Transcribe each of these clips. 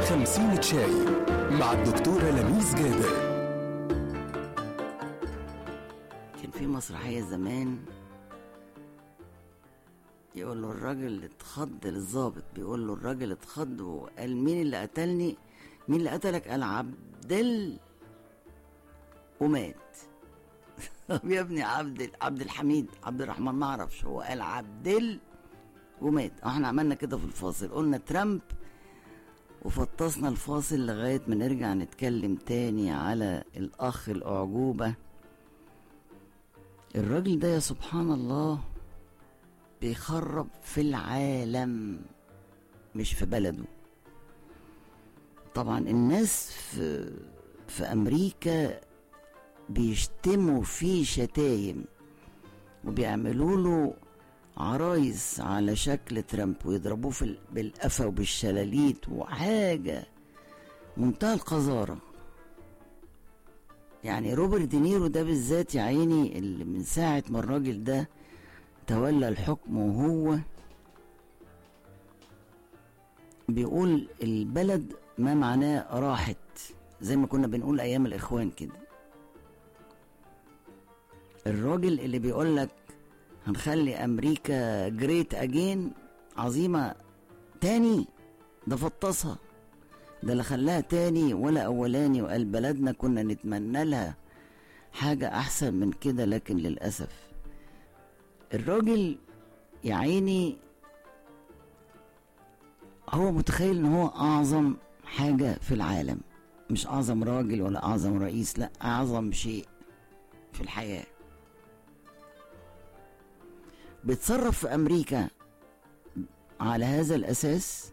خمسين شاي مع الدكتورة لميس جابر كان في مسرحية زمان يقول له الراجل اتخض للظابط بيقول له الراجل اتخض وقال مين اللي قتلني مين اللي قتلك قال عبدل ومات طب يا ابني عبد عبد الحميد عبد الرحمن ما اعرفش هو قال عبدل ومات احنا عملنا كده في الفاصل قلنا ترامب وفطسنا الفاصل لغاية ما نرجع نتكلم تاني على الأخ الأعجوبة الراجل ده يا سبحان الله بيخرب في العالم مش في بلده طبعا الناس في في أمريكا بيشتموا فيه شتايم وبيعملوا له عرايس على شكل ترامب ويضربوه في ال- بالقفا وبالشلاليت وحاجة منتهى القذارة يعني روبرت دينيرو ده بالذات يا عيني اللي من ساعة ما الراجل ده تولى الحكم وهو بيقول البلد ما معناه راحت زي ما كنا بنقول أيام الإخوان كده الراجل اللي بيقول لك هنخلي امريكا جريت اجين عظيمه تاني ده فطسها ده اللي خلاها تاني ولا اولاني وقال بلدنا كنا نتمنى لها حاجه احسن من كده لكن للاسف الراجل يا عيني هو متخيل ان هو اعظم حاجه في العالم مش اعظم راجل ولا اعظم رئيس لا اعظم شيء في الحياه بيتصرف في امريكا على هذا الاساس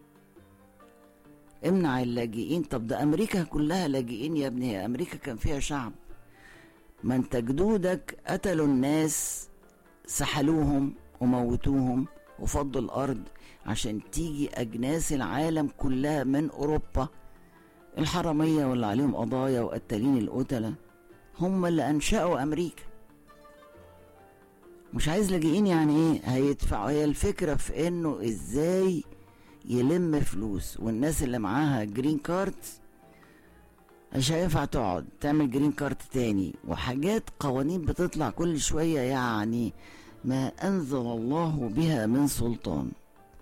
امنع اللاجئين طب ده امريكا كلها لاجئين يا ابني هي امريكا كان فيها شعب ما انت جدودك قتلوا الناس سحلوهم وموتوهم وفضوا الارض عشان تيجي اجناس العالم كلها من اوروبا الحراميه واللي عليهم قضايا وقتالين القتله هم اللي انشأوا امريكا مش عايز لاجئين يعني ايه هيدفعوا هي الفكره في انه ازاي يلم فلوس والناس اللي معاها جرين كارد مش هينفع تقعد تعمل جرين كارد تاني وحاجات قوانين بتطلع كل شويه يعني ما انزل الله بها من سلطان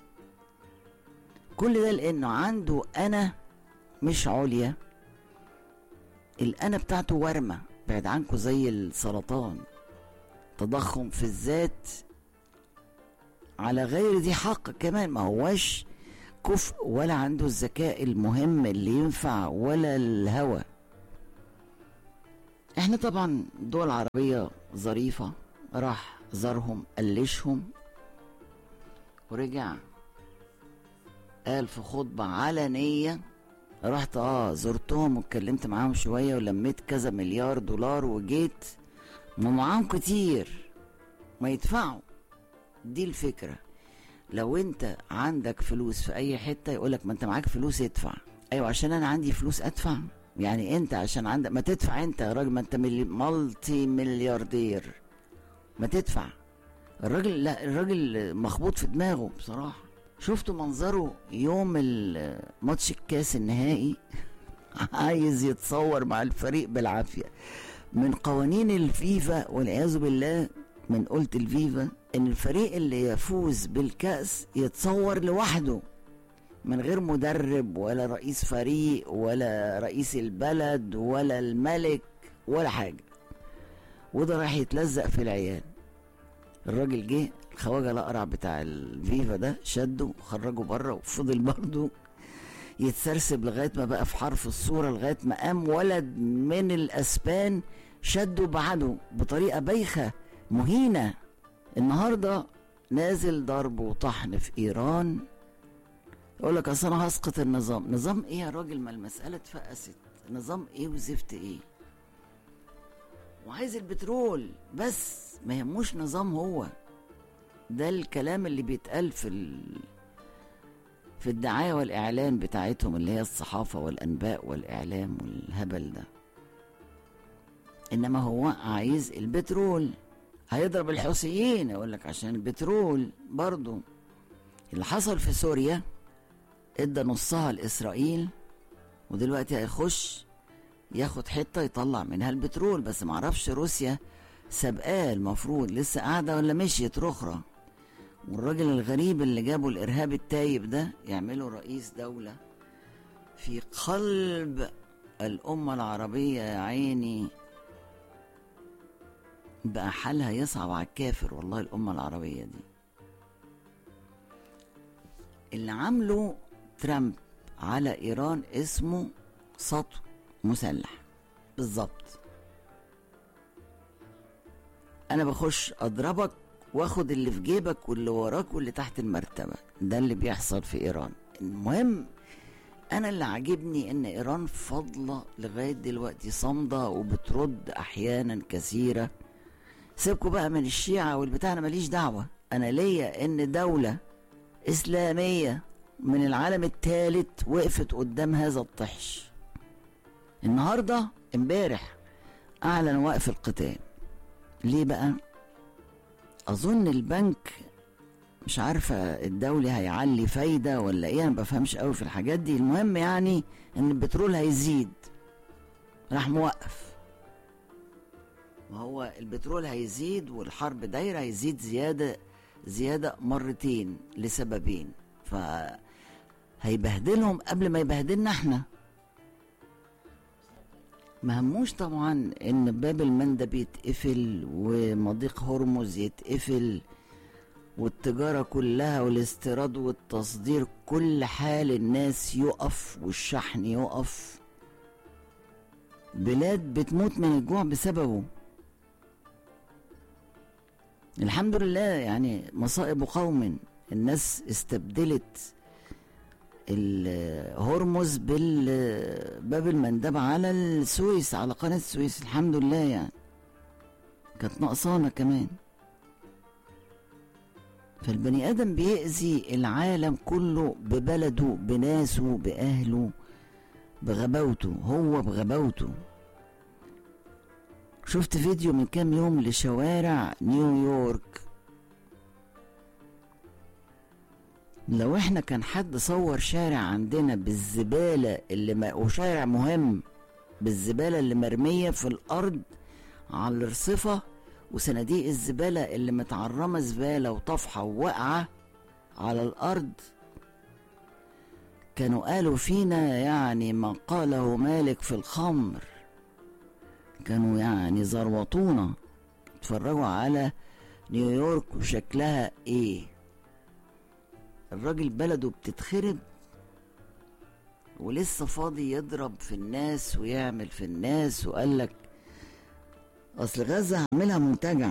كل ده لانه عنده انا مش عليا الانا بتاعته ورمه بعد عنكم زي السرطان تضخم في الذات على غير ذي حق كمان ما هوش كفء ولا عنده الذكاء المهم اللي ينفع ولا الهوى احنا طبعا دول عربية ظريفة راح زارهم قلشهم ورجع قال في خطبة علنية رحت اه زرتهم واتكلمت معاهم شوية ولميت كذا مليار دولار وجيت ما معاهم كتير ما يدفعوا دي الفكرة لو انت عندك فلوس في اي حتة يقولك ما انت معاك فلوس ادفع ايوه عشان انا عندي فلوس ادفع يعني انت عشان عندك ما تدفع انت يا راجل ما انت ملي... مالتي ملياردير ما تدفع الراجل لا الراجل مخبوط في دماغه بصراحة شفتوا منظره يوم ال- ماتش الكاس النهائي عايز يتصور مع الفريق بالعافية من قوانين الفيفا والعياذ بالله من قلت الفيفا ان الفريق اللي يفوز بالكأس يتصور لوحده من غير مدرب ولا رئيس فريق ولا رئيس البلد ولا الملك ولا حاجة وده راح يتلزق في العيال الراجل جه الخواجة الأقرع بتاع الفيفا ده شده وخرجه بره وفضل برضه يتسرسب لغاية ما بقى في حرف الصورة لغاية ما قام ولد من الأسبان شده بعده بطريقة بايخة مهينة النهاردة نازل ضرب وطحن في إيران يقول لك أصل أنا هسقط النظام نظام إيه يا راجل ما المسألة اتفقست نظام إيه وزفت إيه وعايز البترول بس ما يهموش نظام هو ده الكلام اللي بيتقال في ال... في الدعاية والإعلان بتاعتهم اللي هي الصحافة والأنباء والإعلام والهبل ده إنما هو عايز البترول هيضرب الحوثيين يقول لك عشان البترول برضو اللي حصل في سوريا ادى نصها لاسرائيل ودلوقتي هيخش ياخد حته يطلع منها البترول بس معرفش روسيا سابقاه المفروض لسه قاعده ولا مشيت رخرة والراجل الغريب اللي جابه الارهاب التايب ده يعمله رئيس دوله في قلب الامه العربيه يا عيني بقى حالها يصعب على الكافر والله الامه العربيه دي اللي عامله ترامب على ايران اسمه سطو مسلح بالظبط انا بخش اضربك واخد اللي في جيبك واللي وراك واللي تحت المرتبه ده اللي بيحصل في ايران المهم انا اللي عاجبني ان ايران فاضله لغايه دلوقتي صامده وبترد احيانا كثيره سيبكوا بقى من الشيعه والبتاع انا ماليش دعوه انا ليا ان دوله اسلاميه من العالم الثالث وقفت قدام هذا الطحش النهارده امبارح اعلن وقف القتال ليه بقى اظن البنك مش عارفه الدولي هيعلي فايده ولا ايه انا بفهمش قوي في الحاجات دي المهم يعني ان البترول هيزيد راح موقف ما هو البترول هيزيد والحرب دايره هيزيد زياده زياده مرتين لسببين ف هيبهدلهم قبل ما يبهدلنا احنا ما هموش طبعا ان باب المندب يتقفل ومضيق هرمز يتقفل والتجارة كلها والاستيراد والتصدير كل حال الناس يقف والشحن يقف بلاد بتموت من الجوع بسببه الحمد لله يعني مصائب قوم الناس استبدلت الهرمز بالباب المندب على السويس على قناة السويس الحمد لله يعني كانت نقصانة كمان فالبني آدم بيأذي العالم كله ببلده بناسه بأهله بغباوته هو بغباوته شفت فيديو من كام يوم لشوارع نيويورك لو احنا كان حد صور شارع عندنا بالزبالة اللي ما وشارع مهم بالزبالة اللي مرمية في الأرض على الرصفة وصناديق الزبالة اللي متعرمة زبالة وطفحة وواقعة على الأرض كانوا قالوا فينا يعني ما قاله مالك في الخمر كانوا يعني زروطونا اتفرجوا على نيويورك وشكلها ايه الراجل بلده بتتخرب ولسه فاضي يضرب في الناس ويعمل في الناس وقال لك اصل غزه هعملها منتجع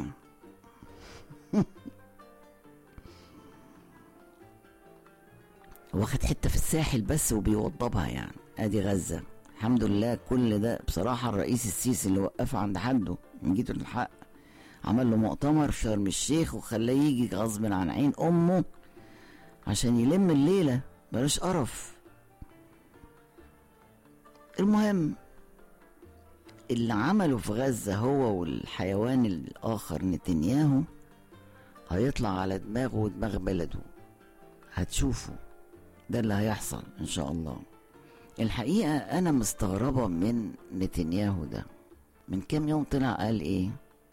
واخد حته في الساحل بس وبيوضبها يعني ادي غزه الحمد لله كل ده بصراحه الرئيس السيسي اللي وقفه عند حده من جيته للحق عمل له مؤتمر في شرم الشيخ وخلاه يجي غصب عن عين امه عشان يلم الليله بلاش قرف المهم اللي عمله في غزة هو والحيوان الآخر نتنياهو هيطلع على دماغه ودماغ بلده هتشوفوا ده اللي هيحصل إن شاء الله الحقيقة أنا مستغربة من نتنياهو ده من كام يوم طلع قال إيه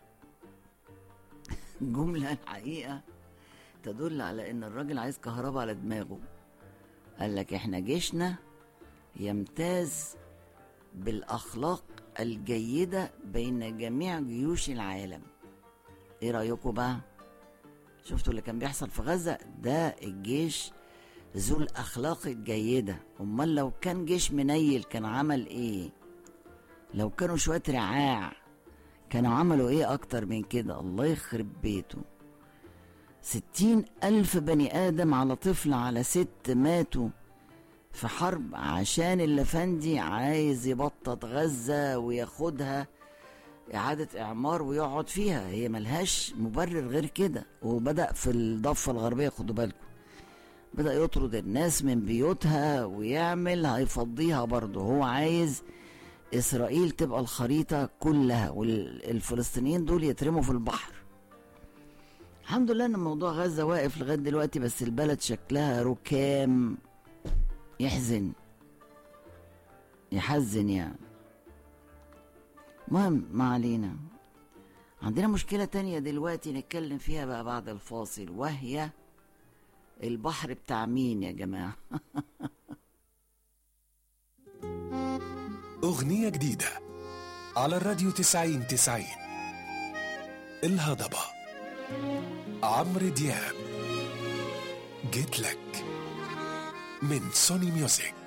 جملة الحقيقة تدل على إن الراجل عايز كهرباء على دماغه قال لك إحنا جيشنا يمتاز بالأخلاق الجيدة بين جميع جيوش العالم ايه رأيكم بقى شفتوا اللي كان بيحصل في غزة ده الجيش ذو الأخلاق الجيدة أمال لو كان جيش منيل كان عمل ايه لو كانوا شوية رعاع كانوا عملوا ايه أكتر من كده الله يخرب بيته ستين ألف بني آدم على طفل على ست ماتوا في حرب عشان الافندي عايز يبطط غزة وياخدها إعادة إعمار ويقعد فيها هي ملهاش مبرر غير كده وبدأ في الضفة الغربية خدوا بالكم بدأ يطرد الناس من بيوتها ويعمل هيفضيها برضه هو عايز إسرائيل تبقى الخريطة كلها والفلسطينيين دول يترموا في البحر الحمد لله ان موضوع غزة واقف لغاية دلوقتي بس البلد شكلها ركام يحزن يحزن يعني مهم ما علينا عندنا مشكلة تانية دلوقتي نتكلم فيها بقى بعد الفاصل وهي البحر بتاع مين يا جماعة أغنية جديدة على الراديو تسعين تسعين الهضبة عمرو دياب جيت لك من سوني ميوزك